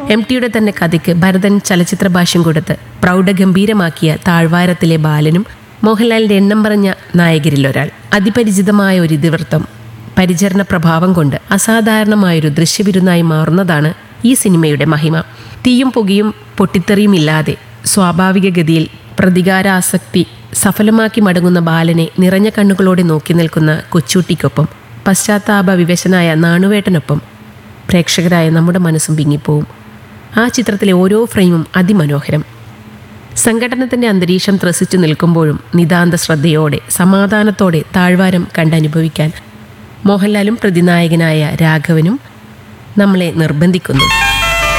M ടിയുടെ തന്നെ കഥയ്ക്ക് ഭരതൻ ചലച്ചിത്ര ഭാഷ്യം കൊടുത്ത് പ്രൗഢഗംഭീരമാക്കിയ താഴ്വാരത്തിലെ ബാലനും മോഹൻലാലിന്റെ എണ്ണം പറഞ്ഞ നായകരിൽ ഒരാൾ അതിപരിചിതമായ ഒരു ഇതിവൃത്തം പരിചരണ പ്രഭാവം കൊണ്ട് അസാധാരണമായൊരു ദൃശ്യവിരുന്നായി മാറുന്നതാണ് ഈ സിനിമയുടെ മഹിമ തീയും പുകയും പൊട്ടിത്തെറിയും ഇല്ലാതെ സ്വാഭാവിക ഗതിയിൽ പ്രതികാരാസക്തി സഫലമാക്കി മടങ്ങുന്ന ബാലനെ നിറഞ്ഞ കണ്ണുകളോടെ നോക്കി നിൽക്കുന്ന കൊച്ചൂട്ടിക്കൊപ്പം പശ്ചാത്താപ വിവശനായ നാണുവേട്ടനൊപ്പം പ്രേക്ഷകരായ നമ്മുടെ മനസ്സും വിങ്ങിപ്പോവും ആ ചിത്രത്തിലെ ഓരോ ഫ്രെയിമും അതിമനോഹരം സംഘടനത്തിൻ്റെ അന്തരീക്ഷം ത്രസിച്ചു നിൽക്കുമ്പോഴും നിതാന്ത ശ്രദ്ധയോടെ സമാധാനത്തോടെ താഴ്വാരം കണ്ടനുഭവിക്കാൻ മോഹൻലാലും പ്രതിനായകനായ രാഘവനും നമ്മളെ നിർബന്ധിക്കുന്നു